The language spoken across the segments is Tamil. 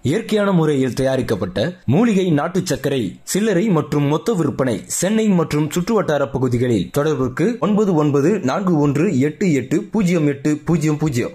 இயற்கையான முறையில் தயாரிக்கப்பட்ட மூலிகை நாட்டு சர்க்கரை சில்லறை மற்றும் மொத்த விற்பனை சென்னை மற்றும் சுற்றுவட்டார பகுதிகளில் தொடர்புக்கு ஒன்பது ஒன்பது நான்கு ஒன்று எட்டு எட்டு பூஜ்ஜியம் எட்டு பூஜ்ஜியம் பூஜ்ஜியம்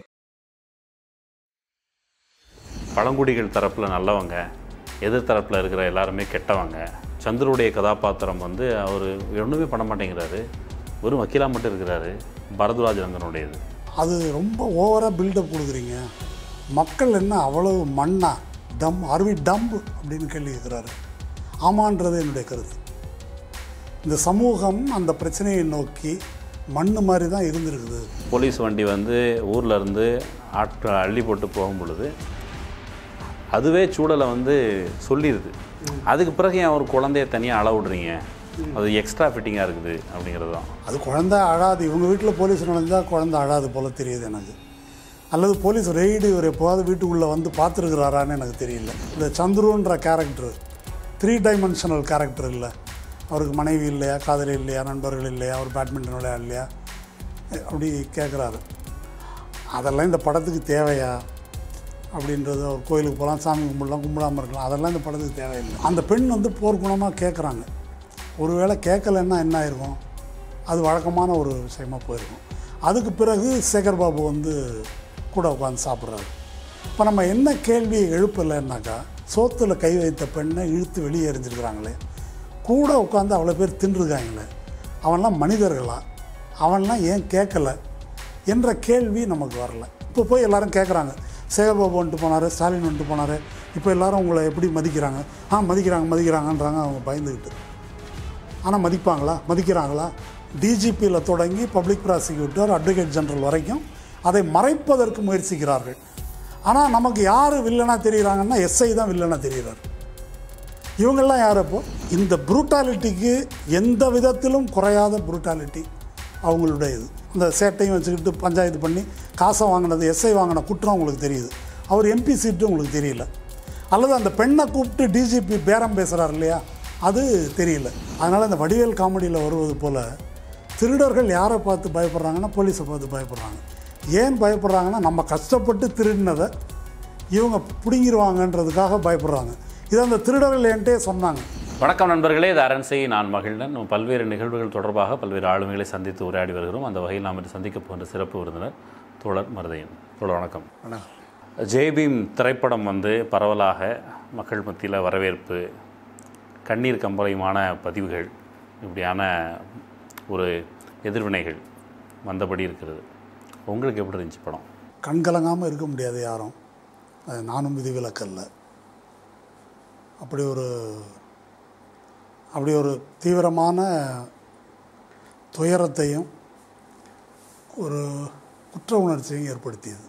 பழங்குடிகள் தரப்பில் நல்லவங்க எதிர் தரப்பில் இருக்கிற எல்லாருமே கெட்டவங்க சந்திரனுடைய கதாபாத்திரம் வந்து அவர் ஒன்றுமே பண்ண மாட்டேங்கிறாரு வெறும் வக்கீலா மட்டும் இருக்கிறாரு பரத்வாஜ் ரங்கனுடையது அது ரொம்ப ஓவராக பில்டப் கொடுக்குறீங்க மக்கள் என்ன அவ்வளவு மண்ணா டம் அருவி டம்ப் அப்படின்னு கேள்வி கேட்குறாரு ஆமான்றது என்னுடைய கருத்து இந்த சமூகம் அந்த பிரச்சனையை நோக்கி மண்ணு மாதிரி தான் இருந்திருக்குது போலீஸ் வண்டி வந்து ஊர்ல இருந்து ஆட்கள் அள்ளி போட்டு போகும் பொழுது அதுவே சூழலை வந்து சொல்லிடுது அதுக்கு பிறகு ஏன் ஒரு குழந்தைய தனியாக அள விடுறீங்க அது எக்ஸ்ட்ரா ஃபிட்டிங்காக இருக்குது அப்படிங்கிறது தான் அது குழந்தை அழாது இவங்க வீட்டில் போலீஸ் நுழைஞ்சா குழந்தை அழாது போல தெரியுது எனக்கு அல்லது போலீஸ் ரெய்டு இவர் எப்போவாது வீட்டுக்குள்ளே வந்து பார்த்துருக்குறாரான்னு எனக்கு தெரியல இந்த சந்துருன்ற கேரக்டர் த்ரீ டைமென்ஷனல் கேரக்டர் இல்லை அவருக்கு மனைவி இல்லையா காதலி இல்லையா நண்பர்கள் இல்லையா அவர் பேட்மிண்டன் விளையாட இல்லையா அப்படி கேட்குறாரு அதெல்லாம் இந்த படத்துக்கு தேவையா அப்படின்றது அவர் கோயிலுக்கு போகலாம் சாமி கும்பிடலாம் கும்பிடாமல் இருக்கலாம் அதெல்லாம் இந்த படத்துக்கு தேவையில்லை அந்த பெண் வந்து போர்க்குணமாக கேட்குறாங்க ஒருவேளை கேட்கலன்னா என்ன ஆயிருக்கும் அது வழக்கமான ஒரு விஷயமா போயிருக்கும் அதுக்கு பிறகு சேகர் பாபு வந்து கூட உட்காந்து சாப்பிட்றாரு இப்போ நம்ம என்ன கேள்வி எழுப்பலைன்னாக்கா சோத்தில் கை வைத்த பெண்ணை இழுத்து வெளியே எறிஞ்சிருக்கிறாங்களே கூட உட்காந்து அவ்வளோ பேர் தின்றுருக்காங்களே அவன்லாம் மனிதர்களா அவன்லாம் ஏன் கேட்கல என்ற கேள்வி நமக்கு வரல இப்போ போய் எல்லாரும் கேட்குறாங்க சேகர்பாபு வந்துட்டு போனார் ஸ்டாலின் வந்துட்டு போனார் இப்போ எல்லாரும் உங்களை எப்படி மதிக்கிறாங்க ஆ மதிக்கிறாங்க மதிக்கிறாங்கன்றாங்க அவங்க பயந்துக்கிட்டு ஆனால் மதிப்பாங்களா மதிக்கிறாங்களா டிஜிபியில் தொடங்கி பப்ளிக் ப்ராசிக்யூட்டர் அட்வொகேட் ஜெனரல் வரைக்கும் அதை மறைப்பதற்கு முயற்சிக்கிறார்கள் ஆனால் நமக்கு யார் வில்லனாக தெரியுறாங்கன்னா எஸ்ஐ தான் வில்லனாக தெரிகிறார் இவங்கெல்லாம் யார் அப்போ இந்த ப்ரூட்டாலிட்டிக்கு எந்த விதத்திலும் குறையாத ப்ரூட்டாலிட்டி அவங்களுடைய இது இந்த சேட்டையும் வச்சுக்கிட்டு பஞ்சாயத்து பண்ணி காசை வாங்கினது எஸ்ஐ வாங்கின குற்றம் உங்களுக்கு தெரியுது அவர் எம்பி சீட்டு உங்களுக்கு தெரியல அல்லது அந்த பெண்ணை கூப்பிட்டு டிஜிபி பேரம் பேசுகிறார் இல்லையா அது தெரியல அதனால் இந்த வடிவேல் காமெடியில் வருவது போல் திருடர்கள் யாரை பார்த்து பயப்படுறாங்கன்னா போலீஸை பார்த்து பயப்படுறாங்க ஏன் பயப்படுறாங்கன்னா நம்ம கஷ்டப்பட்டு திருடினதை இவங்க பிடுங்கிடுவாங்கன்றதுக்காக பயப்படுறாங்க இதை அந்த திருடர்கள் என்கிட்டே சொன்னாங்க வணக்கம் நண்பர்களே இது அரண்சை நான் மகிழ்ந்தன் நம்ம பல்வேறு நிகழ்வுகள் தொடர்பாக பல்வேறு ஆளுமைகளை சந்தித்து உரையாடி வருகிறோம் அந்த வகையில் நாம் இன்று சந்திக்க போகின்ற சிறப்பு விருந்தினர் தோழர் மருதையன் தோழர் வணக்கம் ஜெய்பீம் திரைப்படம் வந்து பரவலாக மக்கள் மத்தியில் வரவேற்பு கண்ணீர் கம்பளையுமான பதிவுகள் இப்படியான ஒரு எதிர்வினைகள் வந்தபடி இருக்கிறது உங்களுக்கு எப்படி இருந்துச்சு படம் கண்கலங்காமல் இருக்க முடியாது யாரும் அது நானும் விதிவிலக்கல்ல அப்படி ஒரு அப்படி ஒரு தீவிரமான துயரத்தையும் ஒரு குற்ற உணர்ச்சியும் ஏற்படுத்தியது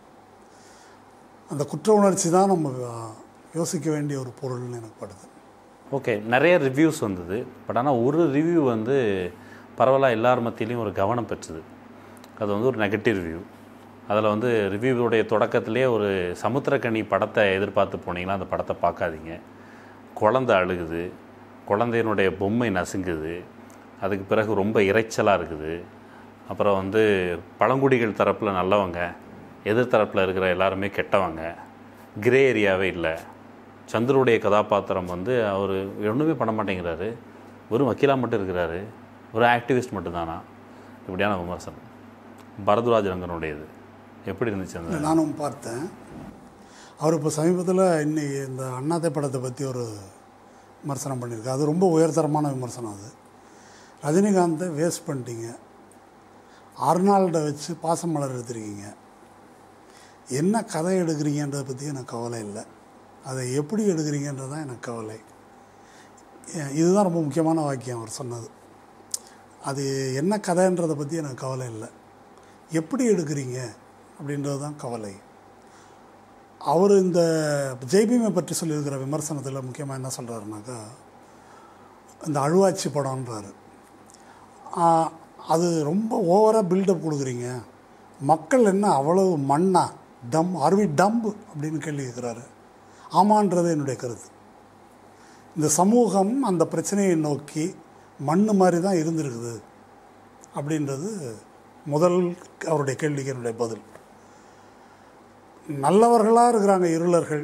அந்த குற்ற உணர்ச்சி தான் நம்ம யோசிக்க வேண்டிய ஒரு பொருள்னு எனக்கு படுது ஓகே நிறைய ரிவ்யூஸ் வந்தது பட் ஆனால் ஒரு ரிவ்யூ வந்து பரவலாக எல்லார் மத்தியிலையும் ஒரு கவனம் பெற்றது அது வந்து ஒரு நெகட்டிவ் ரிவ்யூ அதில் வந்து ரிவ்யூவுடைய தொடக்கத்திலேயே ஒரு சமுத்திரக்கனி படத்தை எதிர்பார்த்து போனீங்கன்னா அந்த படத்தை பார்க்காதீங்க குழந்தை அழுகுது குழந்தையினுடைய பொம்மை நசுங்குது அதுக்கு பிறகு ரொம்ப இறைச்சலாக இருக்குது அப்புறம் வந்து பழங்குடிகள் தரப்பில் நல்லவங்க எதிர் தரப்பில் இருக்கிற எல்லாருமே கெட்டவங்க கிரே ஏரியாவே இல்லை சந்திரனுடைய கதாபாத்திரம் வந்து அவர் ஒன்றுமே பண்ண மாட்டேங்கிறாரு வெறும் வக்கீலா மட்டும் இருக்கிறாரு ஒரு ஆக்டிவிஸ்ட் மட்டும்தானா இப்படியான விமர்சனம் பரத்வாஜ் ரங்கனுடையது எப்படி இருந்துச்சு அந்த நானும் பார்த்தேன் அவர் இப்போ சமீபத்தில் இன்னைக்கு இந்த அண்ணாத்தை படத்தை பற்றி ஒரு விமர்சனம் பண்ணியிருக்காரு அது ரொம்ப உயர்தரமான விமர்சனம் அது ரஜினிகாந்தை வேஸ்ட் பண்ணிட்டீங்க அர்னால்டை வச்சு பாசமலர் எடுத்திருக்கீங்க என்ன கதை எடுக்கிறீங்கன்றதை பற்றி எனக்கு கவலை இல்லை அதை எப்படி எடுக்கிறீங்கன்றது தான் எனக்கு கவலை ஏ- இதுதான் ரொம்ப முக்கியமான வாக்கியம் அவர் சொன்னது அது என்ன கதைன்றதை பற்றி எனக்கு கவலை இல்லை எப்படி எடுக்கிறீங்க அப்படின்றது தான் கவலை அவர் இந்த ஜெய்பீமை பற்றி சொல்லியிருக்கிற விமர்சனத்தில் முக்கியமாக என்ன சொல்கிறாருனாக்கா இந்த அழுவாச்சி படம்ன்றாரு ஆஹ், அது ரொம்ப ஓவராக பில்டப் கொடுக்குறீங்க மக்கள் என்ன அவ்வளவு மண்ணா டம் அருவி டம்ப் அப்படின்னு கேள்வி கேட்குறாரு ஆமான்றது என்னுடைய கருத்து இந்த சமூகம் அந்த பிரச்சனையை நோக்கி மண்ணு மாதிரி தான் இருந்திருக்குது அப்படின்றது முதல் அவருடைய கேள்விக்கு என்னுடைய பதில் நல்லவர்களாக இருக்கிறாங்க இருளர்கள்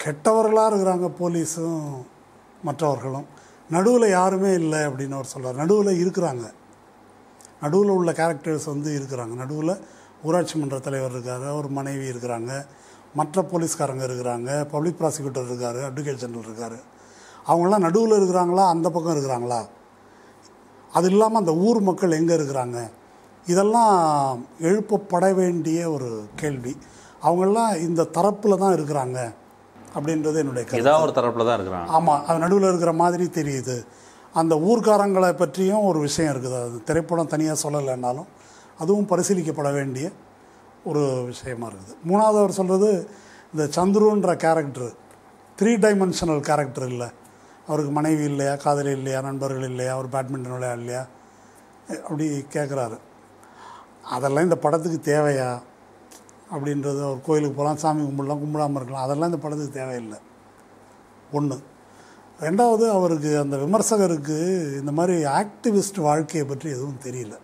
கெட்டவர்களாக இருக்கிறாங்க போலீஸும் மற்றவர்களும் நடுவில் யாருமே இல்லை அப்படின்னு அவர் சொல்றார் நடுவில் இருக்கிறாங்க நடுவில் உள்ள கேரக்டர்ஸ் வந்து இருக்கிறாங்க நடுவில் ஊராட்சி மன்ற தலைவர் இருக்கார் அவர் மனைவி இருக்கிறாங்க மற்ற போலீஸ்காரங்க இருக்கிறாங்க பப்ளிக் ப்ராசிக்யூட்டர் இருக்கார் அட்வொகேட் ஜெனரல் இருக்கார் அவங்களாம் நடுவில் இருக்கிறாங்களா அந்த பக்கம் இருக்கிறாங்களா அது இல்லாமல் அந்த ஊர் மக்கள் எங்கே இருக்கிறாங்க இதெல்லாம் எழுப்பப்பட வேண்டிய ஒரு கேள்வி அவங்கெல்லாம் இந்த தரப்பில் தான் இருக்கிறாங்க அப்படின்றது என்னுடைய கருத்து ஏதாவது ஒரு தரப்பில் தான் இருக்கிறான் ஆமாம் அது நடுவில் இருக்கிற மாதிரி தெரியுது அந்த ஊர்க்காரங்களை பற்றியும் ஒரு விஷயம் இருக்குது அது திரைப்படம் தனியாக சொல்லலைன்னாலும் அதுவும் பரிசீலிக்கப்பட வேண்டிய ஒரு விஷயமா இருக்குது மூணாவது அவர் சொல்கிறது இந்த சந்துருன்ற கேரக்டர் த்ரீ டைமென்ஷனல் கேரக்டர் இல்லை அவருக்கு மனைவி இல்லையா காதலி இல்லையா நண்பர்கள் இல்லையா அவர் பேட்மிண்டன் விளையாடலையா அப்படி கேட்குறாரு அதெல்லாம் இந்த படத்துக்கு தேவையா அப்படின்றது அவர் கோயிலுக்கு போகலாம் சாமி கும்பிடலாம் கும்பிடாமல் இருக்கலாம் அதெல்லாம் இந்த படத்துக்கு தேவையில்லை ஒன்று ரெண்டாவது அவருக்கு அந்த விமர்சகருக்கு இந்த மாதிரி ஆக்டிவிஸ்ட் வாழ்க்கையை பற்றி எதுவும் தெரியல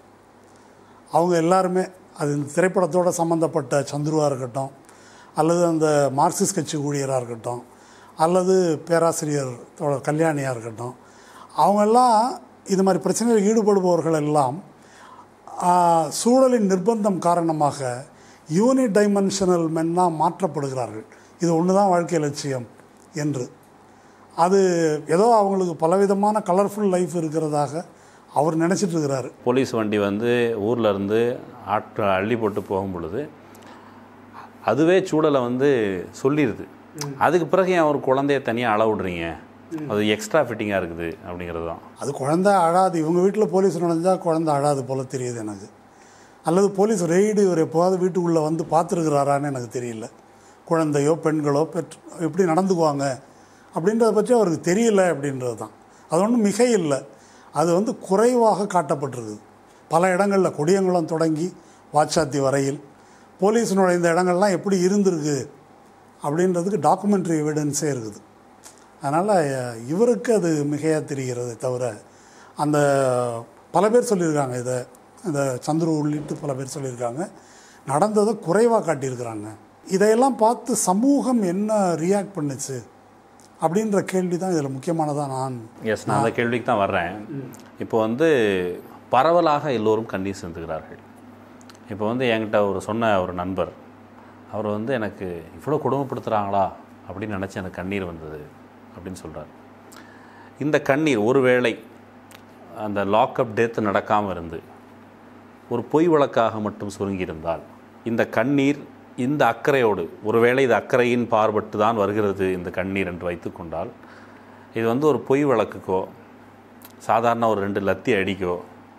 அவங்க எல்லாருமே அது இந்த திரைப்படத்தோட சம்மந்தப்பட்ட சந்துருவாக இருக்கட்டும் அல்லது அந்த மார்க்சிஸ்ட் கட்சி ஊழியராக இருக்கட்டும் அல்லது பேராசிரியர் தோழர் கல்யாணியாக இருக்கட்டும் அவங்கெல்லாம் இது மாதிரி பிரச்சனையில் ஈடுபடுபவர்கள் எல்லாம் ஆ, சூழலின் நிர்பந்தம் காரணமாக யூனி டைமென்ஷனல் மென்னாக மாற்றப்படுகிறார்கள் இது ஒன்று தான் வாழ்க்கை லட்சியம் என்று அது ஏதோ அவங்களுக்கு பலவிதமான கலர்ஃபுல் லைஃப் இருக்கிறதாக அவர் நினச்சிட்டு இருக்கிறாரு போலீஸ் வண்டி வந்து ஊர்ல இருந்து ஆட்டு அள்ளி போட்டு போகும் பொழுது அதுவே சூழலை வந்து சொல்லிடுது அதுக்கு பிறகு ஏன் ஒரு குழந்தைய தனியாக அள விடுறீங்க அது எக்ஸ்ட்ரா ஃபிட்டிங்காக இருக்குது அப்படிங்கிறது தான் அது குழந்தை அழாது இவங்க வீட்டில் போலீஸ் நுழைஞ்சா குழந்தை அழாது போல தெரியுது எனக்கு அல்லது போலீஸ் ரெய்டு இவர் எப்போவாது வீட்டுக்குள்ளே வந்து பார்த்துருக்குறாரான்னு எனக்கு தெரியல குழந்தையோ பெண்களோ பெற்று எப்படி நடந்துக்குவாங்க அப்படின்றத பற்றி அவருக்கு தெரியல அப்படின்றது தான் அது ஒன்றும் மிகை இல்லை அது வந்து குறைவாக காட்டப்பட்டிருக்குது பல இடங்களில் கொடியங்குளம் தொடங்கி வாச்சாத்தி வரையில் போலீஸ் நுழைந்த இடங்கள்லாம் எப்படி இருந்திருக்கு அப்படின்றதுக்கு டாக்குமெண்ட்ரி எவிடன்ஸே இருக்குது அதனால் இவருக்கு அது மிகையாக தெரிகிறது தவிர அந்த பல பேர் சொல்லியிருக்காங்க இதை இந்த சந்துரு உள்ளிட்டு பல பேர் சொல்லியிருக்காங்க நடந்ததை குறைவாக காட்டியிருக்கிறாங்க இதையெல்லாம் பார்த்து சமூகம் என்ன ரியாக்ட் பண்ணுச்சு அப்படின்ற கேள்வி தான் இதில் முக்கியமானதாக நான் எஸ் நான் அந்த கேள்விக்கு தான் வர்றேன் இப்போ வந்து பரவலாக எல்லோரும் கண்ணீர் சிந்துகிறார்கள் இப்போ வந்து என்கிட்ட ஒரு சொன்ன ஒரு நண்பர் அவர் வந்து எனக்கு இவ்வளோ கொடுமைப்படுத்துகிறாங்களா அப்படின்னு நினச்சி எனக்கு கண்ணீர் வந்தது அப்படின்னு சொல்கிறார் இந்த கண்ணீர் ஒருவேளை அந்த லாக்அப் டெத் நடக்காமல் இருந்து ஒரு பொய் வழக்காக மட்டும் சுருங்கியிருந்தால் இந்த கண்ணீர் இந்த அக்கறையோடு ஒருவேளை இது அக்கறையின் பார்பட்டு தான் வருகிறது இந்த கண்ணீர் என்று வைத்துக்கொண்டால் இது வந்து ஒரு பொய் வழக்குக்கோ சாதாரண ஒரு ரெண்டு லத்தி அடிக்கோ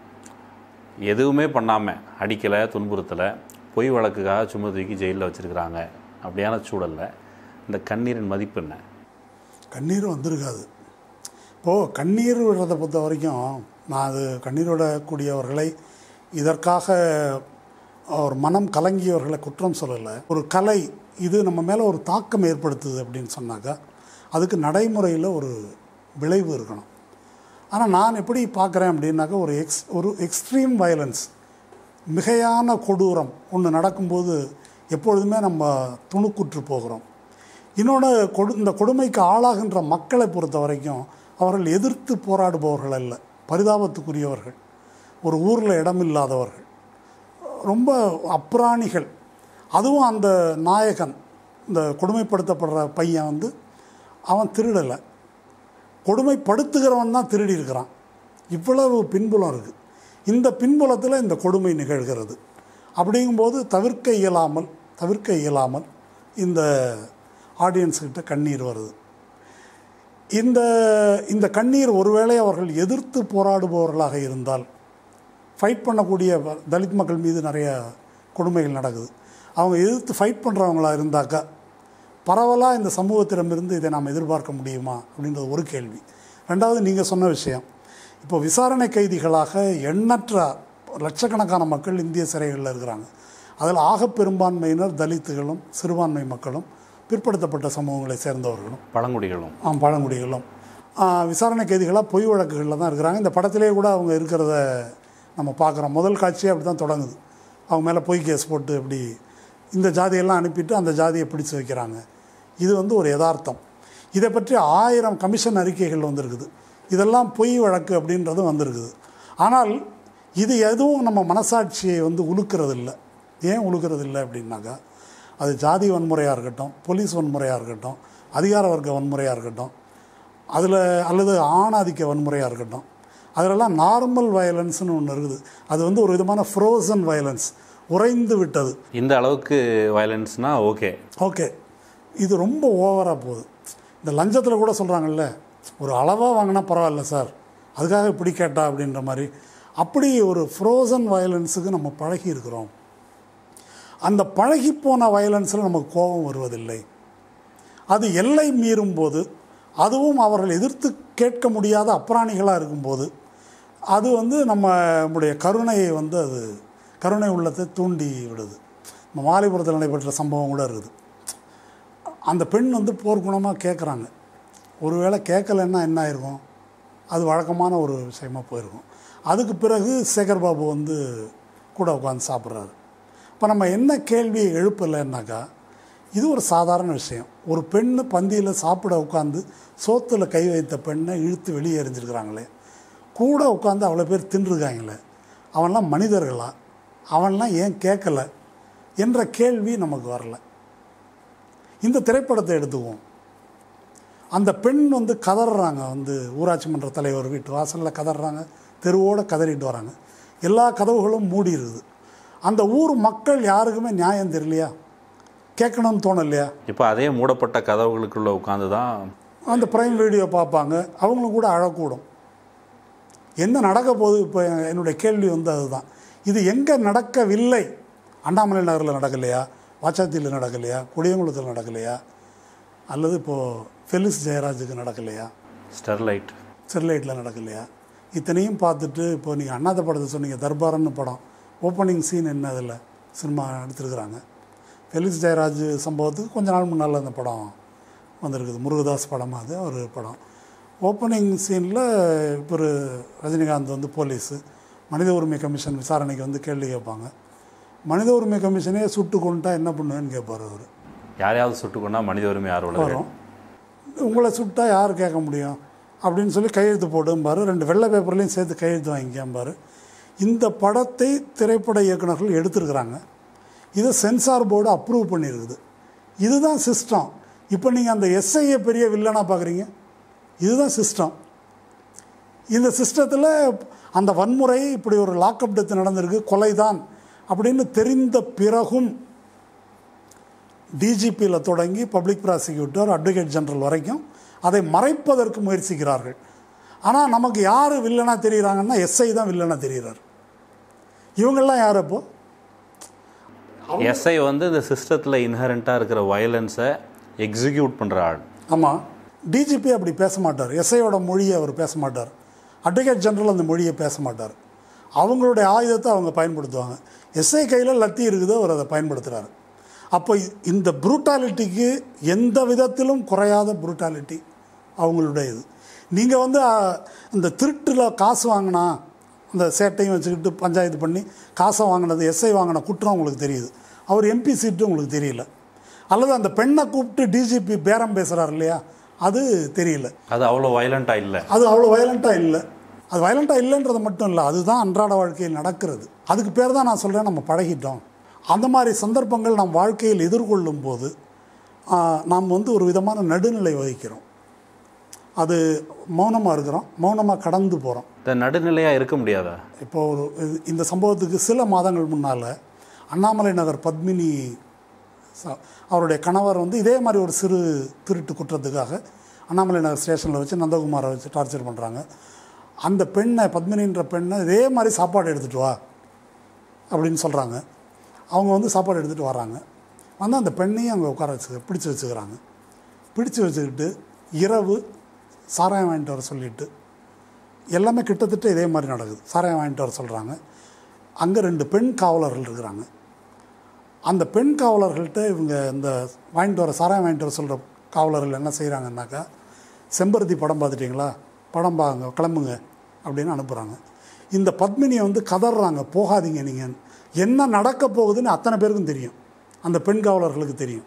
எதுவுமே பண்ணாமல் அடிக்கலை துன்புறுத்தலை பொய் வழக்குக்காக சும்மா தூக்கி ஜெயிலில் வச்சுருக்கிறாங்க அப்படியான சூழலில் இந்த கண்ணீரின் மதிப்பு என்ன கண்ணீர் வந்திருக்காது இப்போது கண்ணீர் விடுறதை பொறுத்த வரைக்கும் நான் அது கண்ணீர் விடக்கூடியவர்களை இதற்காக ஒரு மனம் கலங்கியவர்களை குற்றம் சொல்லலை ஒரு கலை இது நம்ம மேலே ஒரு தாக்கம் ஏற்படுத்துது அப்படின்னு சொன்னாக்கா அதுக்கு நடைமுறையில் ஒரு விளைவு இருக்கணும் ஆனால் நான் எப்படி பார்க்குறேன் அப்படின்னாக்கா ஒரு எக்ஸ் ஒரு எக்ஸ்ட்ரீம் வயலன்ஸ் மிகையான கொடூரம் ஒன்று நடக்கும்போது எப்பொழுதுமே நம்ம துணுக்குற்று போகிறோம் இன்னொன்று கொடு இந்த கொடுமைக்கு ஆளாகின்ற மக்களை பொறுத்த வரைக்கும் அவர்கள் எதிர்த்து போராடுபவர்கள் அல்ல பரிதாபத்துக்குரியவர்கள் ஒரு ஊரில் இடமில்லாதவர்கள் ரொம்ப அப்ராணிகள் அதுவும் அந்த நாயகன் இந்த கொடுமைப்படுத்தப்படுற பையன் வந்து அவன் திருடலை கொடுமைப்படுத்துகிறவன் தான் திருடி இருக்கிறான் இவ்வளவு பின்புலம் இருக்குது இந்த பின்புலத்தில் இந்த கொடுமை நிகழ்கிறது அப்படிங்கும்போது தவிர்க்க இயலாமல் தவிர்க்க இயலாமல் இந்த ஆடியன்ஸ்கிட்ட கண்ணீர் வருது இந்த இந்த கண்ணீர் ஒருவேளை அவர்கள் எதிர்த்து போராடுபவர்களாக இருந்தால் ஃபைட் பண்ணக்கூடிய வ- தலித் மக்கள் மீது நிறைய கொடுமைகள் நடக்குது அவங்க எதிர்த்து ஃபைட் பண்ணுறவங்களா இருந்தாக்கா பரவலாக இந்த சமூகத்திடமிருந்து இதை நாம் எதிர்பார்க்க முடியுமா அப்படின்றது ஒரு கேள்வி ரெண்டாவது நீங்கள் சொன்ன விஷயம் இப்போ விசாரணை கைதிகளாக எண்ணற்ற லட்சக்கணக்கான மக்கள் இந்திய சிறைகளில் இருக்கிறாங்க அதில் ஆக பெரும்பான்மையினர் தலித்துகளும் சிறுபான்மை மக்களும் பிற்படுத்தப்பட்ட சமூகங்களை சேர்ந்தவர்களும் பழங்குடிகளும் ஆ பழங்குடிகளும் ஆ, விசாரணை கைதிகளாக பொய் வழக்குகளில் தான் இருக்கிறாங்க இந்த படத்திலே கூட அவங்க இருக்கிறத நம்ம பார்க்குறோம் முதல் காட்சியே அப்படி தான் தொடங்குது அவங்க மேலே பொய் கேஸ் போட்டு இப்படி இந்த ஜாதியெல்லாம் அனுப்பிட்டு அந்த ஜாதியை பிடிச்சு வைக்கிறாங்க இது வந்து ஒரு யதார்த்தம் இதை பற்றி ஆயிரம் கமிஷன் அறிக்கைகள் வந்திருக்குது இதெல்லாம் பொய் வழக்கு அப்படின்றதும் வந்திருக்குது ஆனால் இது எதுவும் நம்ம மனசாட்சியை வந்து உழுக்கிறது இல்லை ஏன் உழுக்கிறது இல்லை அப்படின்னாக்கா அது ஜாதி வன்முறையாக இருக்கட்டும் போலீஸ் வன்முறையாக இருக்கட்டும் அதிகார வர்க்க வன்முறையாக இருக்கட்டும் அதில் அல்லது ஆணாதிக்க வன்முறையாக இருக்கட்டும் அதிலெல்லாம் நார்மல் வயலன்ஸ்னு ஒன்று இருக்குது அது வந்து ஒரு விதமான ஃப்ரோசன் வயலன்ஸ் உறைந்து விட்டது இந்த அளவுக்கு வயலன்ஸ்னால் ஓகே ஓகே இது ரொம்ப ஓவராக போகுது இந்த லஞ்சத்தில் கூட சொல்கிறாங்கல்ல ஒரு அளவாக வாங்கினா பரவாயில்ல சார் அதுக்காக இப்படி கேட்டா அப்படின்ற மாதிரி அப்படி ஒரு ஃப்ரோசன் வயலன்ஸுக்கு நம்ம பழகி இருக்கிறோம் அந்த பழகிப்போன வயலன்ஸில் நமக்கு கோபம் வருவதில்லை அது எல்லை மீறும் போது அதுவும் அவர்கள் எதிர்த்து கேட்க முடியாத அப்ராணிகளாக இருக்கும்போது அது வந்து நம்முடைய கருணையை வந்து அது கருணை உள்ளத்தை தூண்டி விடுது நம்ம மாலைபுரத்தில் நடைபெற்ற சம்பவம் கூட இருக்குது அந்த பெண் வந்து போர்க்குணமாக கேட்குறாங்க ஒருவேளை கேட்கலன்னா என்ன ஆயிருக்கும் அது வழக்கமான ஒரு விஷயமா போயிருக்கும் அதுக்கு பிறகு சேகர் பாபு வந்து கூட உட்காந்து சாப்பிட்றாரு இப்போ நம்ம என்ன கேள்வியை எழுப்பலைன்னாக்கா இது ஒரு சாதாரண விஷயம் ஒரு பெண் பந்தியில் சாப்பிட உட்காந்து சோத்தில் கை வைத்த பெண்ணை இழுத்து வெளியே எறிஞ்சிருக்கிறாங்களே கூட உட்காந்து அவ்வளோ பேர் தின்றுருக்காங்களே அவன்லாம் மனிதர்களா அவன்லாம் ஏன் கேட்கல என்ற கேள்வி நமக்கு வரல இந்த திரைப்படத்தை எடுத்துக்குவோம் அந்த பெண் வந்து கதறாங்க வந்து ஊராட்சி மன்ற தலைவர் வீட்டு வாசலில் கதறாங்க தெருவோடு கதறிட்டு வராங்க எல்லா கதவுகளும் மூடி இருக்குது அந்த ஊர் மக்கள் யாருக்குமே நியாயம் தெரியலையா கேட்கணும்னு தோணலையா இப்போ அதே மூடப்பட்ட கதவுகளுக்குள்ளே உட்காந்து தான் அந்த ப்ரைம் வீடியோ பார்ப்பாங்க அவங்களும் கூட அழக்கூடும் என்ன நடக்க போகுது இப்போ என்னுடைய கேள்வி வந்து அதுதான் இது எங்கே நடக்கவில்லை அண்ணாமலை நகரில் நடக்கலையா வாச்சாத்தியில் நடக்கலையா குடியங்குளத்தில் நடக்கலையா அல்லது இப்போது ஃபெலிஸ் ஜெயராஜுக்கு நடக்கலையா ஸ்டெர்லைட் ஸ்டெர்லைட்டில் நடக்கலையா இத்தனையும் பார்த்துட்டு இப்போ நீங்கள் அண்ணாத படத்தை சொன்னீங்க தர்பாரன்னு படம் ஓப்பனிங் சீன் என்ன அதில் சினிமா எடுத்துருக்குறாங்க ஃபெலிக்ஸ் ஜெயராஜ் சம்பவத்துக்கு கொஞ்ச நாள் முன்னால் அந்த படம் வந்திருக்குது முருகதாஸ் படம் அது ஒரு படம் ஓப்பனிங் சீனில் இப்போ ஒரு ரஜினிகாந்த் வந்து போலீஸு மனித உரிமை கமிஷன் விசாரணைக்கு வந்து கேள்வி கேட்பாங்க மனித உரிமை கமிஷனே சுட்டு கொண்டுட்டா என்ன பண்ணுவேன்னு கேட்பார் அவர் யாரையாவது சுட்டுக்கொண்டா மனித உரிமை ஆர்வலர்கள் வரும் உங்களை சுட்டா யார் கேட்க முடியும் அப்படின்னு சொல்லி கையெழுத்து போடும்பாரு ரெண்டு வெள்ளை பேப்பர்லையும் சேர்த்து கையெழுத்து வாங்கிக்கம்பாரு இந்த படத்தை திரைப்பட இயக்குனர்கள் எடுத்திருக்கிறாங்க இதை சென்சார் போர்டு அப்ரூவ் பண்ணியிருக்குது இதுதான் சிஸ்டம் இப்போ நீங்கள் அந்த எஸ்ஐயை பெரிய வில்லனாக பார்க்குறீங்க இதுதான் சிஸ்டம் இந்த சிஸ்டத்தில் அந்த வன்முறை இப்படி ஒரு லாக்அப் டெத் நடந்திருக்கு கொலைதான் அப்படின்னு தெரிந்த பிறகும் டிஜிபியில் தொடங்கி பப்ளிக் ப்ராசிக்யூட்டர் அட்வொகேட் ஜெனரல் வரைக்கும் அதை மறைப்பதற்கு முயற்சிக்கிறார்கள் ஆனால் நமக்கு யார் வில்லனாக தெரியுறாங்கன்னா எஸ்ஐ தான் வில்லனாக தெரிகிறார் இவங்கெல்லாம் யார் அப்போ எஸ்ஐ வந்து இந்த சிஸ்டத்தில் இன்ஹரண்ட்டாக இருக்கிற வயலன்ஸை எக்ஸிக்யூட் பண்ணுற ஆள் ஆமாம் டிஜிபி அப்படி பேச மாட்டார் எஸ்ஐயோட மொழியை அவர் பேச மாட்டார் அட்வொகேட் ஜெனரல் அந்த மொழியை பேச மாட்டார் அவங்களுடைய ஆயுதத்தை அவங்க பயன்படுத்துவாங்க எஸ்ஐ கையில் லத்தி இருக்குதோ அவர் அதை பயன்படுத்துகிறாரு அப்போ இந்த ப்ரூட்டாலிட்டிக்கு எந்த விதத்திலும் குறையாத ப்ரூட்டாலிட்டி அவங்களுடைய இது நீங்கள் வந்து அ, இந்த திருட்டில் காசு வாங்கினா அந்த சேட்டையும் வச்சுக்கிட்டு பஞ்சாயத்து பண்ணி காசை வாங்கினது எஸ்ஐ வாங்கின குற்றம் உங்களுக்கு தெரியுது அவர் எம்பி சீட்டு உங்களுக்கு தெரியல அல்லது அந்த பெண்ணை கூப்பிட்டு டிஜிபி பேரம் பேசுகிறார் இல்லையா அது தெரியல அது அவ்வளோ வயலண்ட்டாக இல்லை அது அவ்வளோ வயலண்ட்டாக இல்லை அது வயலண்ட்டாக இல்லைன்றது மட்டும் இல்லை அதுதான் அன்றாட வாழ்க்கையில் நடக்கிறது அதுக்கு பேர் தான் நான் சொல்கிறேன் நம்ம பழகிட்டோம் அந்த மாதிரி சந்தர்ப்பங்கள் நம் வாழ்க்கையில் எதிர்கொள்ளும் போது ஆ, நாம் வந்து ஒரு விதமான நடுநிலை வகிக்கிறோம் அது மௌனமாக இருக்கிறோம் மௌனமாக கடந்து போகிறோம் இந்த நடுநிலையாக இருக்க முடியாதா இப்போ ஒரு இது- இந்த சம்பவத்துக்கு சில மாதங்கள் முன்னால் அண்ணாமலை நகர் பத்மினி ச- அவருடைய கணவர் வந்து இதே மாதிரி ஒரு சிறு திருட்டு குற்றத்துக்காக அண்ணாமலை நகர் ஸ்டேஷனில் வச்சு நந்தகுமாரை வச்சு டார்ச்சர் பண்ணுறாங்க அந்த பெண்ணை பத்மினின்ற பெண்ணை இதே மாதிரி சாப்பாடு எடுத்துகிட்டு வா அப்படின்னு சொல்கிறாங்க அவங்க வந்து சாப்பாடு எடுத்துகிட்டு வராங்க வந்து அந்த பெண்ணையும் அங்கே உட்கார வச்சு பிடிச்சி வச்சுக்கிறாங்க பிடிச்சி வச்சுக்கிட்டு இரவு சாராயம் வாங்கிட்டு வர சொல்லிட்டு எல்லாமே கிட்டத்தட்ட இதே மாதிரி நடக்குது சாராயம் வாங்கிட்டு வர சொல்கிறாங்க அங்கே ரெண்டு பெண் காவலர்கள் இருக்கிறாங்க அந்த பெண் காவலர்கள்ட்ட இவங்க இந்த வாங்கிட்டு வர சாராயம் வாங்கிட்டு வர சொல்கிற காவலர்கள் என்ன செய்கிறாங்கன்னாக்கா செம்பருத்தி படம் பார்த்துட்டிங்களா படம் பாருங்க கிளம்புங்க அப்படின்னு அனுப்புகிறாங்க இந்த பத்மினியை வந்து கதறாங்க போகாதீங்க நீங்கள் என்ன நடக்க போகுதுன்னு அத்தனை பேருக்கும் தெரியும் அந்த பெண் காவலர்களுக்கு தெரியும்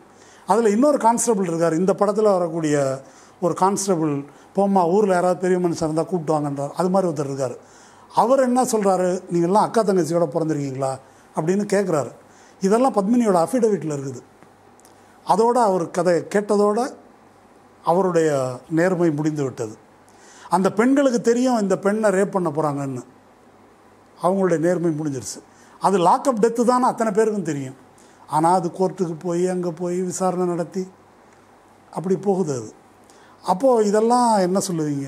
அதில் இன்னொரு கான்ஸ்டபிள் இருக்கார் இந்த படத்தில் வரக்கூடிய ஒரு கான்ஸ்டபிள் போம்மா ஊரில் யாராவது பெரிய மனுஷன் இருந்தால் கூப்பிட்டு வாங்கன்றார் அது மாதிரி ஒருத்தர் இருக்கார் அவர் என்ன சொல்கிறாரு நீங்கள்லாம் அக்கா தங்கச்சியோட பிறந்திருக்கீங்களா அப்படின்னு கேட்குறாரு இதெல்லாம் பத்மினியோட அஃபிடவிட்டில் இருக்குது அதோட அவர் கதை கேட்டதோட அவருடைய நேர்மை முடிந்து விட்டது அந்த பெண்களுக்கு தெரியும் இந்த பெண்ணை ரேப் பண்ண போகிறாங்கன்னு அவங்களுடைய நேர்மை முடிஞ்சிருச்சு அது லாக்அப் டெத்து தானே அத்தனை பேருக்கும் தெரியும் ஆனால் அது கோர்ட்டுக்கு போய் அங்கே போய் விசாரணை நடத்தி அப்படி போகுது அது அப்போது இதெல்லாம் என்ன சொல்லுவீங்க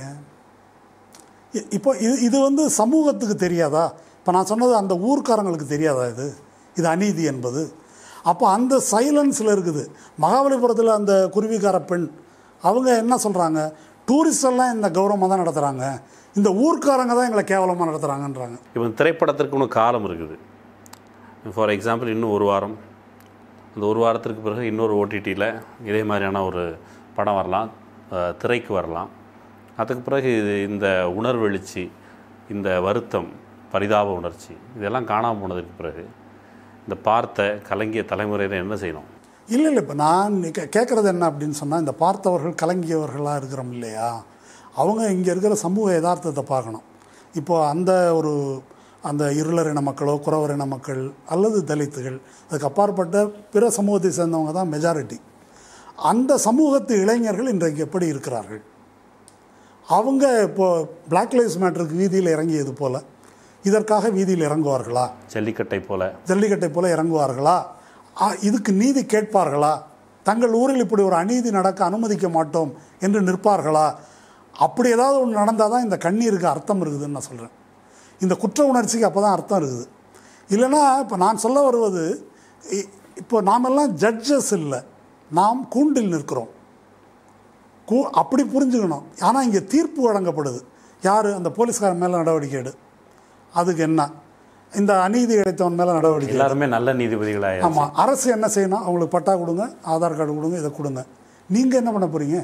இ- இப்போ இது இது வந்து சமூகத்துக்கு தெரியாதா இப்போ நான் சொன்னது அந்த ஊர்க்காரங்களுக்கு தெரியாதா இது இது அநீதி என்பது அப்போ அந்த சைலன்ஸில் இருக்குது மகாபலிபுரத்தில் அந்த குருவிக்கார பெண் அவங்க என்ன சொல்கிறாங்க டூரிஸ்ட் எல்லாம் இந்த கௌரவமாக தான் நடத்துகிறாங்க இந்த ஊர்க்காரங்க தான் எங்களை கேவலமாக நடத்துகிறாங்கன்றாங்க இப்போ திரைப்படத்திற்கு ஒன்று காலம் இருக்குது ஃபார் எக்ஸாம்பிள் இன்னும் ஒரு வாரம் அந்த ஒரு வாரத்திற்கு பிறகு இன்னொரு ஓடிடியில் இதே மாதிரியான ஒரு படம் வரலாம் அஹ், திரைக்கு வரலாம் அதுக்கு பிறகு இது இந்த உணர்வெழுச்சி இந்த வருத்தம் பரிதாப உணர்ச்சி இதெல்லாம் காணாமல் போனதுக்கு பிறகு இந்த பார்த்த கலங்கிய தலைமுறையில் என்ன செய்யணும் இல்லை இல்லை இப்போ நான் கே- கேட்குறது என்ன அப்படின்னு சொன்னால் இந்த பார்த்தவர்கள் கலங்கியவர்களாக இருக்கிறோம் இல்லையா அவங்க இங்கே இருக்கிற சமூக யதார்த்தத்தை பார்க்கணும் இப்போ அந்த ஒரு அந்த இருளர் இன மக்களோ குறவர் இன மக்கள் அல்லது தலித்துகள் அதுக்கு அப்பாற்பட்ட பிற சமூகத்தை சேர்ந்தவங்க தான் மெஜாரிட்டி அந்த சமூகத்து இளைஞர்கள் இன்றைக்கு எப்படி இருக்கிறார்கள் அவங்க இப்போ பிளாக் லைவ்ஸ் மேட்டருக்கு வீதியில் இறங்கியது போல் இதற்காக வீதியில் இறங்குவார்களா ஜல்லிக்கட்டை போல ஜல்லிக்கட்டை போல இறங்குவார்களா ஆ, இதுக்கு நீதி கேட்பார்களா தங்கள் ஊரில் இப்படி ஒரு அநீதி நடக்க அனுமதிக்க மாட்டோம் என்று நிற்பார்களா அப்படி ஏதாவது ஒன்று நடந்தால் தான் இந்த கண்ணீருக்கு அர்த்தம் இருக்குதுன்னு நான் சொல்கிறேன் இந்த குற்ற உணர்ச்சிக்கு அப்போ தான் அர்த்தம் இருக்குது இல்லைன்னா இப்போ நான் சொல்ல வருவது இ- இப்போ நாமெல்லாம் ஜட்ஜஸ் இல்லை நாம் கூண்டில் நிற்கிறோம் கூ அப்படி புரிஞ்சுக்கணும் ஆனால் இங்கே தீர்ப்பு வழங்கப்படுது யார் அந்த போலீஸ்காரன் மேலே நடவடிக்கை எடு அதுக்கு என்ன இந்த அநீதி இழைத்தவன் மேலே நடவடிக்கை எடு. எல்லாருமே நல்ல நீதிபதிகளாக ஆமாம் அரசு என்ன செய்யணும் அவங்களுக்கு பட்டா கொடுங்க ஆதார் கார்டு கொடுங்க இதை கொடுங்க நீங்கள் என்ன பண்ண போகிறீங்க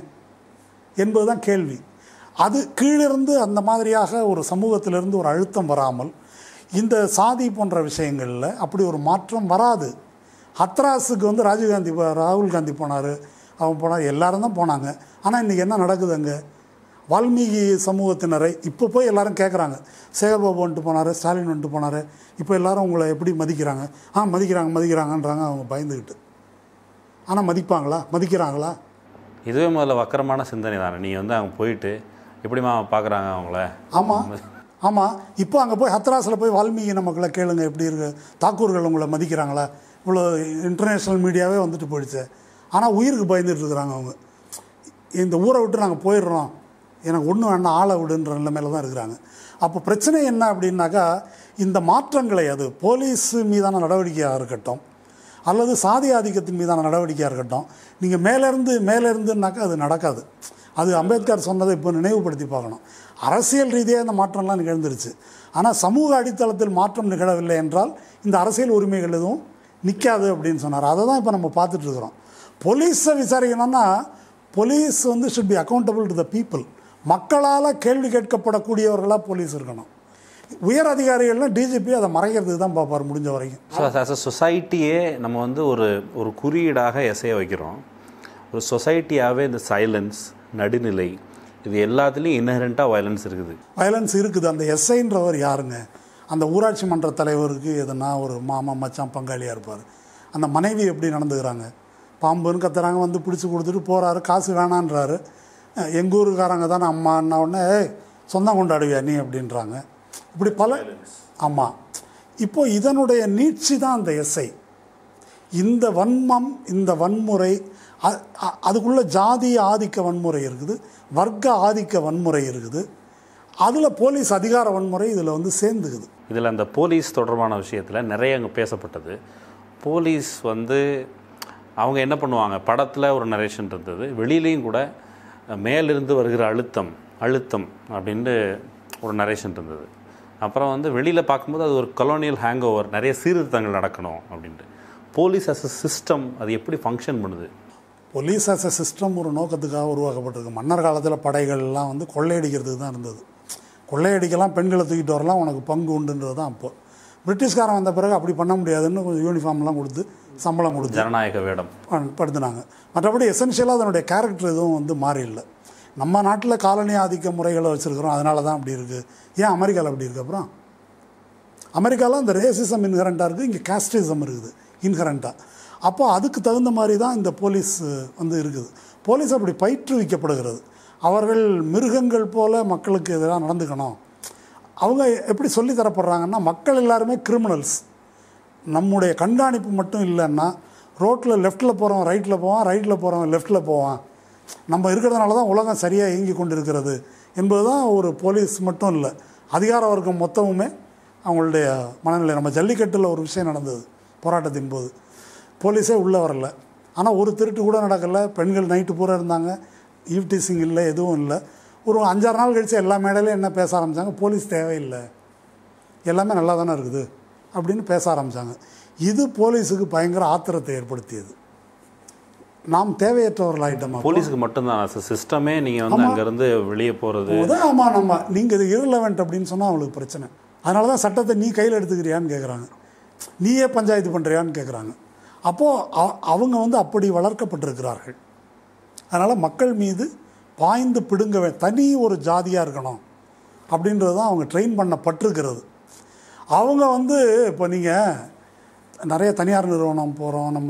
என்பது தான் கேள்வி அது கீழிருந்து அந்த மாதிரியாக ஒரு சமூகத்திலிருந்து ஒரு அழுத்தம் வராமல் இந்த சாதி போன்ற விஷயங்களில் அப்படி ஒரு மாற்றம் வராது ஹத்ராஸுக்கு வந்து ராஜீவ்காந்தி போ- ராகுல் காந்தி போனார் அவன் போனார் எல்லாரும் தான் போனாங்க ஆனால் இன்றைக்கி என்ன நடக்குது அங்கே வால்மீகி சமூகத்தினரை இப்போ போய் எல்லாரும் கேட்குறாங்க சேகர்பாபு வந்துட்டு போனார் ஸ்டாலின் வந்துட்டு போனார் இப்போ எல்லாரும் உங்களை எப்படி மதிக்கிறாங்க ஆ மதிக்கிறாங்க மதிக்கிறாங்கன்றாங்க அவங்க பயந்துக்கிட்டு ஆனால் மதிப்பாங்களா மதிக்கிறாங்களா இதுவே முதல்ல வக்கரமான சிந்தனை தானே நீ வந்து அவங்க போயிட்டு எப்படிம்மா பார்க்குறாங்க அவங்கள ஆமாம் ஆமாம் இப்போ அங்கே போய் ஹத்ராஸில் போய் வால்மீகி மக்களை கேளுங்க எப்படி இருக்கு தாக்கூர்கள் உங்களை மதிக்கிறாங்களா இவ்வளோ இன்டர்நேஷ்னல் மீடியாவே வந்துட்டு போயிடுச்சு ஆனால் உயிருக்கு பயந்துட்டு இருக்கிறாங்க அவங்க இந்த ஊரை விட்டு நாங்கள் போயிடுறோம் எனக்கு ஒன்றும் வேண்டாம் ஆளை விடுன்ற நிலைமையில தான் இருக்கிறாங்க அப்போ பிரச்சனை என்ன அப்படின்னாக்கா இந்த மாற்றங்களை அது போலீஸ் மீதான நடவடிக்கையாக இருக்கட்டும் அல்லது சாதி ஆதிக்கத்தின் மீதான நடவடிக்கையாக இருக்கட்டும் நீங்கள் மேலேருந்து மேலேருந்துனாக்கா அது நடக்காது அது அம்பேத்கர் சொன்னதை இப்போ நினைவுபடுத்தி பார்க்கணும் அரசியல் ரீதியாக இந்த மாற்றம்லாம் நிகழ்ந்துருச்சு ஆனால் சமூக அடித்தளத்தில் மாற்றம் நிகழவில்லை என்றால் இந்த அரசியல் உரிமைகள் எதுவும் நிற்காது அப்படின்னு சொன்னார் அதை தான் இப்போ நம்ம பார்த்துட்டு இருக்கிறோம் போலீஸை விசாரிக்கணும்னா போலீஸ் வந்து should be accountable to the people மக்களால் கேள்வி கேட்கப்படக்கூடியவர்களாக போலீஸ் இருக்கணும் உயர் அதிகாரிகள்லாம் டிஜிபி அதை மறைக்கிறதுக்கு தான் பார்ப்பார் முடிஞ்ச வரைக்கும் ஸோ ஆஸ் அ சொசைட்டியே நம்ம வந்து ஒரு ஒரு குறியீடாக எசைய வைக்கிறோம் ஒரு சொசைட்டியாகவே இந்த சைலன்ஸ் நடுநிலை இது எல்லாத்துலேயும் இன்னஹரண்ட்டாக வயலன்ஸ் இருக்குது வயலன்ஸ் இருக்குது அந்த எஸ்ஐன்றவர் யாருங்க அந்த ஊராட்சி மன்ற தலைவருக்கு எதுனா ஒரு மாமா மச்சான் பங்காளியாக இருப்பார் அந்த மனைவி எப்படி நடந்துக்கிறாங்க பாம்புன்னு கத்துறாங்க வந்து பிடிச்சி கொடுத்துட்டு போகிறாரு காசு வேணான்றாரு எங்கள் ஊருக்காரங்க தானே அம்மான்னா உடனே "ஏய், சொந்தம் கொண்டாடுவியா நீ அப்படின்றாங்க இப்படி பல ஆமாம் இப்போ இதனுடைய நீட்சி தான் அந்த எஸ்ஐ இந்த வன்மம் இந்த வன்முறை அ- அ- அதுக்குள்ள ஜாதி ஆதிக்க வன்முறை இருக்குது வர்க்க ஆதிக்க வன்முறை இருக்குது அதில் போலீஸ் அதிகார வன்முறை இதில் வந்து சேர்ந்துக்குது இதில் அந்த போலீஸ் தொடர்பான விஷயத்தில் நிறைய அங்கே பேசப்பட்டது போலீஸ் வந்து அவங்க என்ன பண்ணுவாங்க படத்தில் ஒரு நரேஷன் இருந்தது வெளியிலையும் கூட மேலிருந்து வருகிற அழுத்தம் அழுத்தம் அப்படின்ட்டு ஒரு நரேஷன் இருந்தது அப்புறம் வந்து வெளியில் பார்க்கும்போது அது ஒரு கொலோனியல் ஹேங் ஓவர் நிறைய சீர்திருத்தங்கள் நடக்கணும் அப்படின்ட்டு போலீஸ் அஸ் அ சிஸ்டம் அது எப்படி ஃபங்க்ஷன் பண்ணுது போலீஸ் ஆஸ் அ சிஸ்டம் ஒரு நோக்கத்துக்காக உருவாக்கப்பட்டிருக்கு மன்னர் காலத்தில் படைகள்லாம் வந்து கொள்ளையடிக்கிறதுக்கு தான் இருந்தது கொள்ளையடிக்கலாம் பெண்களை தூக்கிட்டு வரலாம் உனக்கு பங்கு உண்டுன்றது தான் அப்போ பிரிட்டிஷ்காரன் வந்த பிறகு அப்படி பண்ண முடியாதுன்னு கொஞ்சம் யூனிஃபார்ம்லாம் கொடுத்து சம்பளம் கொடுத்து ஜனநாயக வேடம் பண்- படுத்தினாங்க மற்றபடி எசென்ஷியலாக அதனுடைய கேரக்டர் எதுவும் வந்து மாறி இல்லை நம்ம நாட்டில் காலனி ஆதிக்க முறைகளை வச்சுருக்கிறோம் அதனால தான் அப்படி இருக்குது ஏன் அமெரிக்காவில் அப்படி இருக்கு அப்புறம் அமெரிக்காவில் அந்த ரேசிசம் இன்ஹரண்ட்டாக இருக்குது இங்கே காஸ்டிசம் இருக்குது இன்ஹரண்ட்டாக அப்போ அதுக்கு தகுந்த மாதிரி தான் இந்த போலீஸ் வந்து இருக்குது போலீஸ் அப்படி பயிற்றுவிக்கப்படுகிறது அவர்கள் மிருகங்கள் போல மக்களுக்கு எதிராக நடந்துக்கணும் அவங்க எப்படி சொல்லி தரப்படுறாங்கன்னா மக்கள் எல்லாருமே கிரிமினல்ஸ் நம்முடைய கண்காணிப்பு மட்டும் இல்லைன்னா ரோட்டில் லெஃப்ட்டில் போகிறவன் ரைட்டில் போவான் ரைட்டில் போகிறவன் லெஃப்ட்டில் போவான் நம்ம இருக்கிறதுனால தான் உலகம் சரியாக இயங்கி கொண்டு இருக்கிறது என்பது தான் ஒரு போலீஸ் மட்டும் இல்லை அதிகார வர்க்கம் மொத்தமுமே அவங்களுடைய மனநிலை நம்ம ஜல்லிக்கட்டில் ஒரு விஷயம் நடந்தது போராட்டத்தின் போது போலீஸே உள்ளே வரல ஆனால் ஒரு திருட்டு கூட நடக்கலை பெண்கள் நைட்டு பூரா இருந்தாங்க ஈவ்டீசிங் இல்லை எதுவும் இல்லை ஒரு அஞ்சாறு நாள் கழித்து எல்லா மேடையிலையும் என்ன பேச ஆரம்பித்தாங்க போலீஸ் தேவையில்லை எல்லாமே நல்லா தானே இருக்குது அப்படின்னு பேச ஆரம்பித்தாங்க இது போலீஸுக்கு பயங்கர ஆத்திரத்தை ஏற்படுத்தியது நாம் தேவையற்றவர்களாயிட்டோமா போலீஸுக்கு மட்டும்தான் சிஸ்டமே நீங்கள் வந்து அங்கேருந்து வெளியே போகிறது போது ஆமாம் நம்ம நீங்கள் இது irrelevant அப்படின்னு சொன்னால் அவங்களுக்கு பிரச்சனை அதனால தான் சட்டத்தை நீ கையில் எடுத்துக்கிறியான்னு கேட்குறாங்க நீயே பஞ்சாயத்து பண்ணுறியான்னு கேட்குறாங்க அப்போது அவங்க வந்து அப்படி வளர்க்கப்பட்டிருக்கிறார்கள் அதனால் மக்கள் மீது பாய்ந்து பிடுங்க வே- தனி ஒரு ஜாதியாக இருக்கணும் அப்படின்றது தான் அவங்க ட்ரெயின் பண்ணப்பட்டிருக்கிறது அவங்க வந்து இப்போ நீங்கள் நிறைய தனியார் நிறுவனம் போகிறோம் நம்ம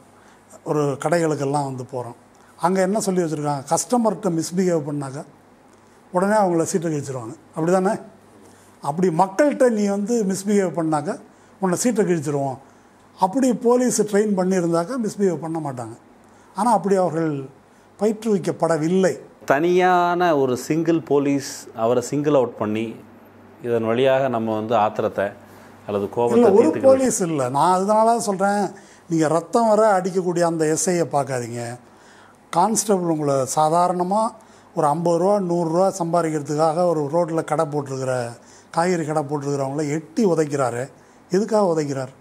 ஒரு கடைகளுக்கெல்லாம் வந்து போகிறோம் அங்கே என்ன சொல்லி வச்சுருக்காங்க கஸ்டமர்கிட்ட மிஸ்பிஹேவ் பண்ணாக்க உடனே அவங்கள சீட்டை கிழிச்சிருவாங்க அப்படி தானே அப்படி மக்கள்கிட்ட நீ வந்து மிஸ்பிஹேவ் பண்ணாக்க உன்னை சீட்டை கிழிச்சிருவோம் அப்படி போலீஸ் ட்ரெயின் பண்ணியிருந்தாக்க மிஸ்பிஹேவ் பண்ண மாட்டாங்க ஆனால் அப்படி அவர்கள் பயிற்றுவிக்கப்படவில்லை தனியான ஒரு சிங்கிள் போலீஸ் அவரை சிங்கிள் அவுட் பண்ணி இதன் வழியாக நம்ம வந்து ஆத்திரத்தை அல்லது இல்லை கோபத்தை ஒரு தீர்த்துக்க போலீஸ் இல்லை நான் அதனால தான் சொல்கிறேன் நீங்கள் ரத்தம் வர அடிக்கக்கூடிய அந்த எஸ்ஐயை பார்க்காதீங்க கான்ஸ்டபிள் உங்களை சாதாரணமாக ஒரு ஐம்பது ரூபா நூறுரூவா சம்பாதிக்கிறதுக்காக ஒரு ரோட்டில் கடை போட்டிருக்கிற காய்கறி கடை போட்டிருக்கிறவங்கள எட்டி உதைக்கிறாரு எதுக்காக உதைக்கிறார்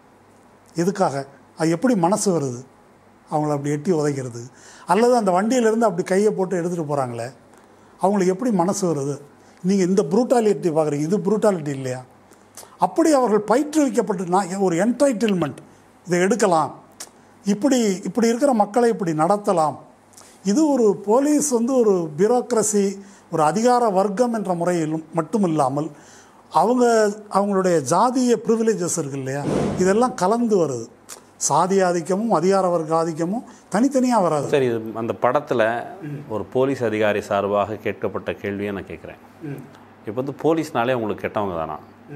எதுக்காக அது எப்படி மனசு வருது அவங்கள அப்படி எட்டி உதைக்கிறது அல்லது அந்த வண்டியிலேருந்து அப்படி கையை போட்டு எடுத்துகிட்டு போகிறாங்களே அவங்களுக்கு எப்படி மனசு வருது நீங்கள் இந்த ப்ரூட்டாலிட்டி பார்க்குறீங்க இது ப்ரூட்டாலிட்டி இல்லையா அப்படி அவர்கள் பயிற்றுவிக்கப்பட்டு நான் ஒரு என்டைட்டில்மெண்ட் இதை எடுக்கலாம் இப்படி இப்படி இருக்கிற மக்களை இப்படி நடத்தலாம் இது ஒரு போலீஸ் வந்து ஒரு பியூரோக்ரசி ஒரு அதிகார வர்க்கம் என்ற முறையிலும் மட்டும் இல்லாமல் அவங்க அவங்களுடைய ஜாதிய ப்ரிவிலேஜஸ் இருக்கு இல்லையா இதெல்லாம் கலந்து வருது சாதி ஆதிக்கமும் அதிகார வர்க்க ஆதிக்கமும் தனித்தனியாக வராது சரி இது அந்த படத்தில் ஒரு போலீஸ் அதிகாரி சார்பாக கேட்கப்பட்ட கேள்வியை நான் கேட்குறேன் இப்போ வந்து போலீஸ்னாலே உங்களுக்கு கெட்டவங்க தானா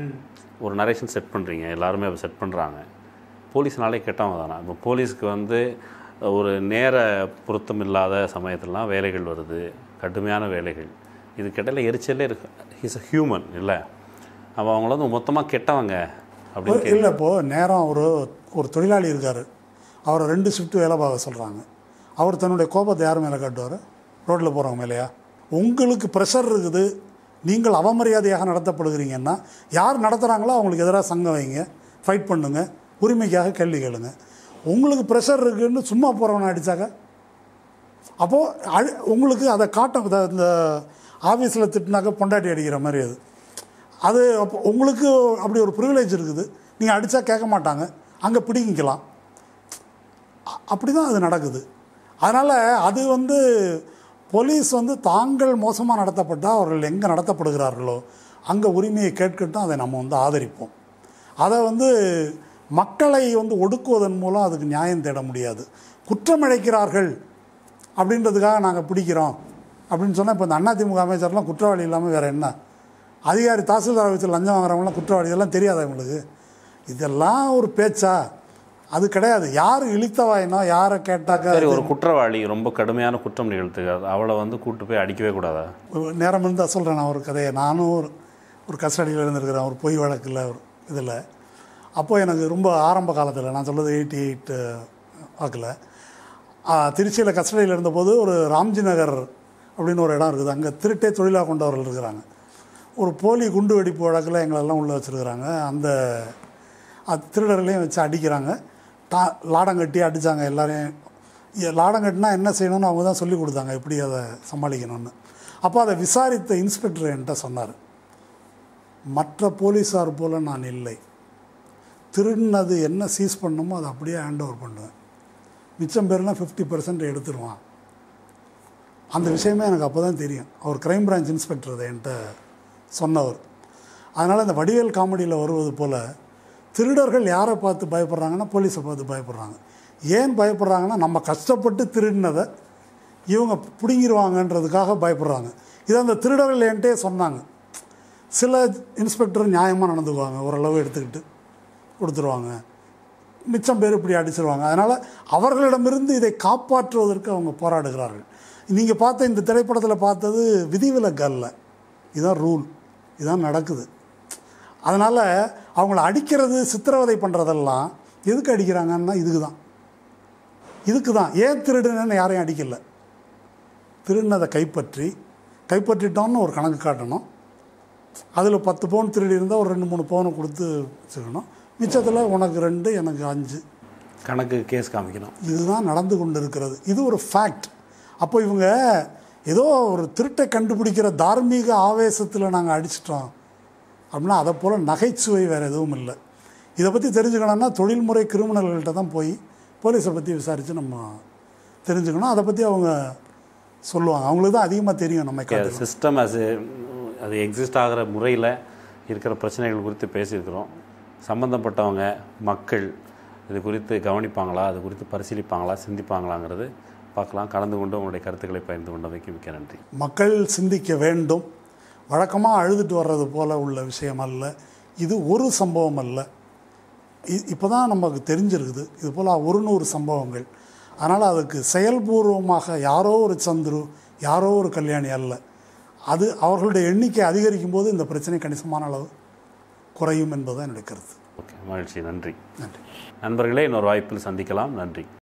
ஒரு நரேஷன் செட் பண்ணுறீங்க எல்லாருமே அதை செட் பண்ணுறாங்க போலீஸ்னாலே கெட்டவங்க தானா இப்போ போலீஸ்க்கு வந்து ஒரு நேர பொருத்தம் இல்லாத சமயத்துலலாம் வேலைகள் வருது கடுமையான வேலைகள் இது கெட்டல எரிச்சலே இருக்கு ஹிஸ் அ ஹியூமன் இல்லை அப்போ அவங்கள வந்து மொத்தமாக கெட்டவங்க அப்படின்னு கே- இல்லை இப்போது நேரம் ஒரு ஒரு தொழிலாளி இருக்கார் அவரை ரெண்டு ஷிஃப்ட் வேலை பார்க்க சொல்கிறாங்க அவர் தன்னுடைய கோபத்தை யார் மேலே காட்டுவார் ரோட்டில் போகிறவங்க மேலேயா உங்களுக்கு ப்ரெஷர் இருக்குது நீங்கள் அவமரியாதையாக நடத்தப்படுகிறீங்கன்னா யார் நடத்துகிறாங்களோ அவங்களுக்கு எதிராக சங்கம் வைங்க ஃபைட் பண்ணுங்க உரிமைக்காக கேள்வி கேளுங்க உங்களுக்கு ப்ரெஷர் இருக்குன்னு சும்மா போகிறவனை அடித்தாக்க அப்போது அழு உங்களுக்கு அதை காட்டும் இத- இந்த ஆஃபீஸில் திட்டினாக்க பொண்டாட்டி அடிக்கிற மாதிரி அது அது அப்போ உங்களுக்கு அப்படி ஒரு ப்ரிவிலேஜ் இருக்குது நீங்கள் அடித்தா கேட்க மாட்டாங்க அங்கே பிடிங்கிக்கலாம் அப்படி தான் அது நடக்குது அதனால் அது வந்து போலீஸ் வந்து தாங்கள் மோசமாக நடத்தப்பட்டால் அவர்கள் எங்கே நடத்தப்படுகிறார்களோ அங்கே உரிமையை கேட்கட்டும் அதை நம்ம வந்து ஆதரிப்போம் அதை வந்து மக்களை வந்து ஒடுக்குவதன் மூலம் அதுக்கு நியாயம் தேட முடியாது குற்றமிழைக்கிறார்கள் அப்படின்றதுக்காக நாங்கள் பிடிக்கிறோம் அப்படின்னு சொன்னால் இப்போ இந்த அதிமுக அமைச்சர்லாம் குற்றவாளி இல்லாமல் வேறு என்ன அதிகாரி தாசில்தார் ஆஃபீஸில் லஞ்சம் வாங்குறவங்களாம் குற்றவாளி இதெல்லாம் தெரியாதா உங்களுக்கு இதெல்லாம் ஒரு பேச்சா அது கிடையாது யார் இழித்தவாயினோ யாரை கேட்டாக்க சரி ஒரு குற்றவாளி ரொம்ப கடுமையான குற்றம் நிகழ்த்துக்காது அவளை வந்து கூட்டு போய் அடிக்கவே கூடாதா ஒரு நேரம் இருந்தால் சொல்கிறேன் நான் ஒரு கதையை நானும் ஒரு ஒரு கஸ்டடியில் இருந்திருக்கிறேன் ஒரு பொய் வழக்கில் ஒரு இதில் அப்போ எனக்கு ரொம்ப ஆரம்ப காலத்தில் நான் சொல்கிறது எயிட்டி எயிட் வாக்கில் திருச்சியில் கஸ்டடியில் இருந்தபோது ஒரு ராம்ஜி நகர் அப்படின்னு ஒரு இடம் இருக்குது அங்கே திருட்டே தொழிலாக கொண்டவர்கள் இருக்கிறாங்க ஒரு போலி குண்டு வெடிப்பு வழக்கில் எங்களெல்லாம் உள்ளே வச்சுருக்குறாங்க அந்த அது திருடர்களையும் வச்சு அடிக்கிறாங்க டா லாடம் கட்டி அடித்தாங்க எல்லாரையும் இ- லாடம் கட்டினா என்ன செய்யணும்னு அவங்க தான் சொல்லி கொடுத்தாங்க எப்படி அதை சமாளிக்கணும்னு அப்போ அதை விசாரித்த இன்ஸ்பெக்டர் என்கிட்ட சொன்னார் மற்ற போலீஸார் போல நான் இல்லை திருடினது என்ன சீஸ் பண்ணணுமோ அதை அப்படியே ஹேண்ட் ஓவர் பண்ணுவேன் மிச்சம் பேர்லாம் ஃபிஃப்டி பர்சன்ட் எடுத்துருவான் அந்த விஷயமே எனக்கு அப்போ தான் தெரியும் அவர் கிரைம் பிரான்ச் இன்ஸ்பெக்டர் அதை என்கிட்ட சொன்னவர் அதனால் இந்த வடிவேல் காமெடியில் வருவது போல் திருடர்கள் யாரை பார்த்து பயப்படுறாங்கன்னா போலீஸை பார்த்து பயப்படுறாங்க ஏன் பயப்படுறாங்கன்னா நம்ம கஷ்டப்பட்டு திருடினதை இவங்க பிடுங்கிடுவாங்கன்றதுக்காக பயப்படுறாங்க இதை அந்த திருடர்கள் என்கிட்டே சொன்னாங்க சில இன்ஸ்பெக்டர் நியாயமாக நடந்துக்குவாங்க ஓரளவு எடுத்துக்கிட்டு கொடுத்துருவாங்க மிச்சம் பேர் இப்படி அடிச்சிருவாங்க அதனால் அவர்களிடமிருந்து இதை காப்பாற்றுவதற்கு அவங்க போராடுகிறார்கள் நீங்கள் பார்த்த இந்த திரைப்படத்தில் பார்த்தது விதிவிலக்கு அல்ல இதுதான் ரூல் இதுதான் நடக்குது அதனால் அவங்கள அடிக்கிறது சித்திரவதை பண்ணுறதெல்லாம் எதுக்கு அடிக்கிறாங்கன்னா இதுக்கு தான் இதுக்கு தான் ஏன் திருடுனேன்னு யாரையும் அடிக்கல திருடினதை கைப்பற்றி கைப்பற்றிட்டோம்னு ஒரு கணக்கு காட்டணும் அதில் பத்து பவுன் திருடி இருந்தால் ஒரு ரெண்டு மூணு பவுனை கொடுத்து வச்சுக்கணும் மிச்சத்தில் உனக்கு ரெண்டு எனக்கு அஞ்சு கணக்கு கேஸ் காமிக்கணும் இதுதான் நடந்து கொண்டு இருக்கிறது இது ஒரு ஃபேக்ட் அப்போ இவங்க ஏதோ ஒரு திருட்டை கண்டுபிடிக்கிற தார்மீக ஆவேசத்தில் நாங்கள் அடிச்சிட்டோம் அப்படின்னா அதை போல் நகைச்சுவை வேறு எதுவும் இல்லை இதை பற்றி தெரிஞ்சுக்கணும்னா தொழில்முறை கிரிமினல்கள்கிட்ட தான் போய் போலீஸை பற்றி விசாரித்து நம்ம தெரிஞ்சுக்கணும் அதை பற்றி அவங்க சொல்லுவாங்க அவங்களுக்கு தான் அதிகமாக தெரியும் நம்ம காட்டு சிஸ்டம் as a அது எக்ஸிஸ்ட் ஆகிற முறையில் இருக்கிற பிரச்சனைகள் குறித்து பேசியிருக்கிறோம் சம்மந்தப்பட்டவங்க மக்கள் இது குறித்து கவனிப்பாங்களா அது குறித்து பரிசீலிப்பாங்களா சிந்திப்பாங்களாங்கிறது பார்க்கலாம் கலந்து கொண்டு உங்களுடைய கருத்துக்களை பகிர்ந்து கொண்டமைக்கு மிக்க நன்றி மக்கள் சிந்திக்க வேண்டும் வழக்கமாக அழுதுட்டு வர்றது போல உள்ள விஷயம் அல்ல இது ஒரு சம்பவம் அல்ல இப்போ தான் நமக்கு தெரிஞ்சிருக்குது இது போல் ஒரு நூறு சம்பவங்கள் அதனால் அதுக்கு செயல்பூர்வமாக யாரோ ஒரு சந்துரு யாரோ ஒரு கல்யாணி அல்ல அது அவர்களுடைய எண்ணிக்கை அதிகரிக்கும் போது இந்த பிரச்சனை கணிசமான அளவு குறையும் என்பதுதான் என்னுடைய கருத்து ஓகே மகிழ்ச்சி நன்றி நன்றி நண்பர்களே இன்னொரு வாய்ப்பில் சந்திக்கலாம் நன்றி